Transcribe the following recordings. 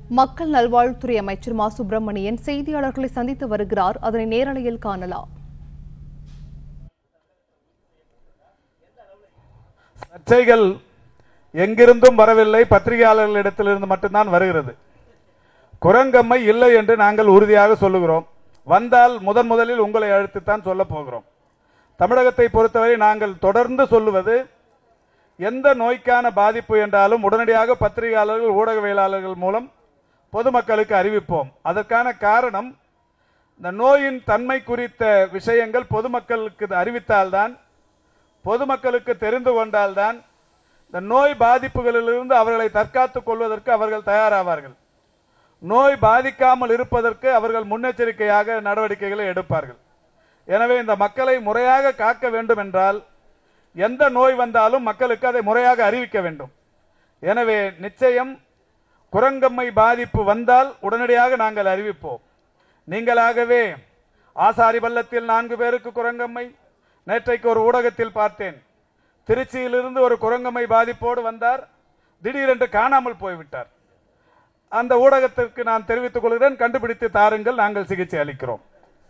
மக்கள் நல்வாழ்வுத்துறை அமைச்சர் மா சுப்பிரமணியன் செய்தியாளர்களை சந்தித்து வருகிறார் அதனை நேரலையில் காணலாம் சர்ச்சைகள் எங்கிருந்தும் வரவில்லை பத்திரிகையாளர்களிடத்திலிருந்து மட்டும்தான் வருகிறது குரங்கம்மை இல்லை என்று நாங்கள் உறுதியாக சொல்லுகிறோம் வந்தால் முதன் முதலில் உங்களை அழைத்துத்தான் சொல்ல போகிறோம் தமிழகத்தை பொறுத்தவரை நாங்கள் தொடர்ந்து சொல்லுவது எந்த நோய்க்கான பாதிப்பு என்றாலும் உடனடியாக பத்திரிகையாளர்கள் ஊடகவியலாளர்கள் மூலம் பொதுமக்களுக்கு அறிவிப்போம் அதற்கான காரணம் இந்த நோயின் தன்மை குறித்த விஷயங்கள் பொதுமக்களுக்கு அறிவித்தால்தான் பொதுமக்களுக்கு தெரிந்து கொண்டால்தான் இந்த நோய் பாதிப்புகளிலிருந்து அவர்களை தற்காத்துக் கொள்வதற்கு அவர்கள் தயாராவார்கள் நோய் பாதிக்காமல் இருப்பதற்கு அவர்கள் முன்னெச்சரிக்கையாக நடவடிக்கைகளை எடுப்பார்கள் எனவே இந்த மக்களை முறையாக காக்க வேண்டும் என்றால் எந்த நோய் வந்தாலும் மக்களுக்கு அதை முறையாக அறிவிக்க வேண்டும் எனவே நிச்சயம் குரங்கம்மை பாதிப்பு வந்தால் உடனடியாக நாங்கள் அறிவிப்போம் நீங்களாகவே ஆசாரி பள்ளத்தில் நான்கு பேருக்கு குரங்கம்மை நேற்றைக்கு ஒரு ஊடகத்தில் பார்த்தேன் திருச்சியிலிருந்து ஒரு குரங்கம்மை பாதிப்போடு வந்தார் திடீரென்று காணாமல் போய்விட்டார் அந்த ஊடகத்திற்கு நான் தெரிவித்துக் கொள்கிறேன் கண்டுபிடித்து தாருங்கள் நாங்கள் சிகிச்சை அளிக்கிறோம்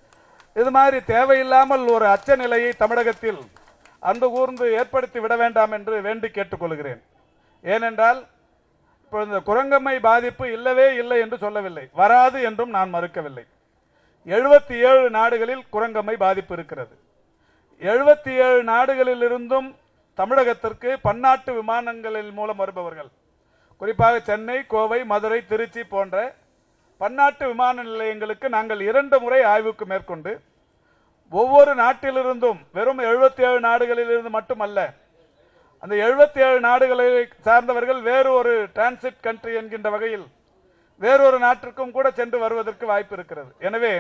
இது மாதிரி தேவையில்லாமல் ஒரு அச்ச நிலையை தமிழகத்தில் அன்பு கூர்ந்து ஏற்படுத்தி விட வேண்டாம் என்று வேண்டி கேட்டுக்கொள்கிறேன் ஏனென்றால் இப்போ இந்த குரங்கம்மை பாதிப்பு இல்லவே இல்லை என்று சொல்லவில்லை வராது என்றும் நான் மறுக்கவில்லை எழுபத்தி ஏழு நாடுகளில் குரங்கம்மை பாதிப்பு இருக்கிறது எழுபத்தி ஏழு நாடுகளில் இருந்தும் தமிழகத்திற்கு பன்னாட்டு விமானங்களின் மூலம் வருபவர்கள் குறிப்பாக சென்னை கோவை மதுரை திருச்சி போன்ற பன்னாட்டு விமான நிலையங்களுக்கு நாங்கள் இரண்டு முறை ஆய்வுக்கு மேற்கொண்டு ஒவ்வொரு நாட்டிலிருந்தும் வெறும் எழுபத்தி ஏழு நாடுகளிலிருந்து மட்டுமல்ல அந்த எழுபத்தி ஏழு நாடுகளை சார்ந்தவர்கள் வேறு ஒரு டிரான்சிட் கண்ட்ரி என்கின்ற வகையில் வேறொரு நாட்டிற்கும் கூட சென்று வருவதற்கு வாய்ப்பு இருக்கிறது எனவே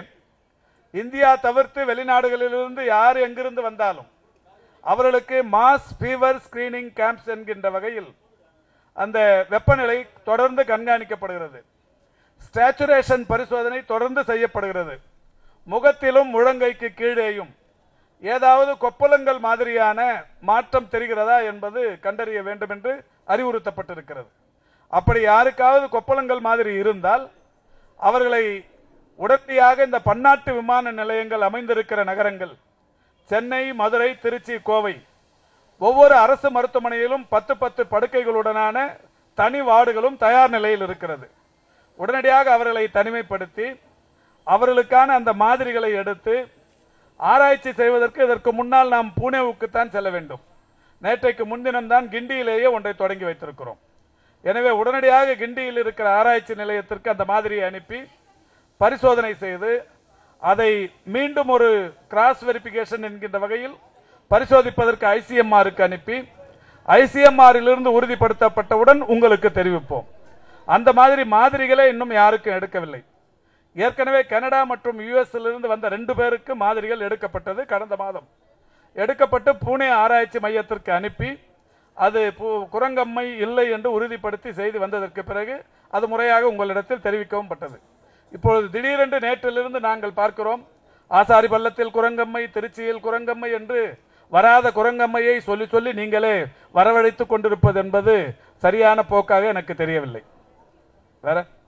இந்தியா தவிர்த்து வெளிநாடுகளிலிருந்து யார் எங்கிருந்து வந்தாலும் அவர்களுக்கு மாஸ் ஃபீவர் ஸ்கிரீனிங் கேம்ப்ஸ் என்கின்ற வகையில் அந்த வெப்பநிலை தொடர்ந்து கண்காணிக்கப்படுகிறது ஸ்டாச்சுரேஷன் பரிசோதனை தொடர்ந்து செய்யப்படுகிறது முகத்திலும் முழங்கைக்கு கீழேயும் ஏதாவது கொப்பளங்கள் மாதிரியான மாற்றம் தெரிகிறதா என்பது கண்டறிய வேண்டும் என்று அறிவுறுத்தப்பட்டிருக்கிறது அப்படி யாருக்காவது கொப்பளங்கள் மாதிரி இருந்தால் அவர்களை உடனடியாக இந்த பன்னாட்டு விமான நிலையங்கள் அமைந்திருக்கிற நகரங்கள் சென்னை மதுரை திருச்சி கோவை ஒவ்வொரு அரசு மருத்துவமனையிலும் பத்து பத்து படுக்கைகளுடனான தனி வார்டுகளும் தயார் நிலையில் இருக்கிறது உடனடியாக அவர்களை தனிமைப்படுத்தி அவர்களுக்கான அந்த மாதிரிகளை எடுத்து ஆராய்ச்சி செய்வதற்கு இதற்கு முன்னால் நாம் பூனேவுக்குத்தான் செல்ல வேண்டும் நேற்றைக்கு முன்தினம் தான் கிண்டியிலேயே ஒன்றை தொடங்கி வைத்திருக்கிறோம் எனவே உடனடியாக கிண்டியில் இருக்கிற ஆராய்ச்சி நிலையத்திற்கு அந்த மாதிரியை அனுப்பி பரிசோதனை செய்து அதை மீண்டும் ஒரு கிராஸ் வெரிபிகேஷன் என்கின்ற வகையில் பரிசோதிப்பதற்கு ஐசிஎம்ஆருக்கு அனுப்பி ஐசிஎம்ஆரிலிருந்து உறுதிப்படுத்தப்பட்டவுடன் உங்களுக்கு தெரிவிப்போம் அந்த மாதிரி மாதிரிகளை இன்னும் யாருக்கும் எடுக்கவில்லை ஏற்கனவே கனடா மற்றும் யுஎஸ் இருந்து வந்த ரெண்டு பேருக்கு மாதிரிகள் எடுக்கப்பட்டது கடந்த மாதம் எடுக்கப்பட்டு புனே ஆராய்ச்சி மையத்திற்கு அனுப்பி அது பு- குரங்கம்மை இல்லை என்று உறுதிப்படுத்தி செய்து வந்ததற்கு பிறகு அது முறையாக உங்களிடத்தில் தெரிவிக்கவும் பட்டது இப்பொழுது திடீரென்று நேற்றிலிருந்து நாங்கள் பார்க்கிறோம் ஆசாரி பள்ளத்தில் குரங்கம்மை திருச்சியில் குரங்கம்மை என்று வராத குரங்கம்மையை சொல்லி சொல்லி நீங்களே வரவழைத்துக் கொண்டிருப்பது என்பது சரியான போக்காக எனக்கு தெரியவில்லை வேற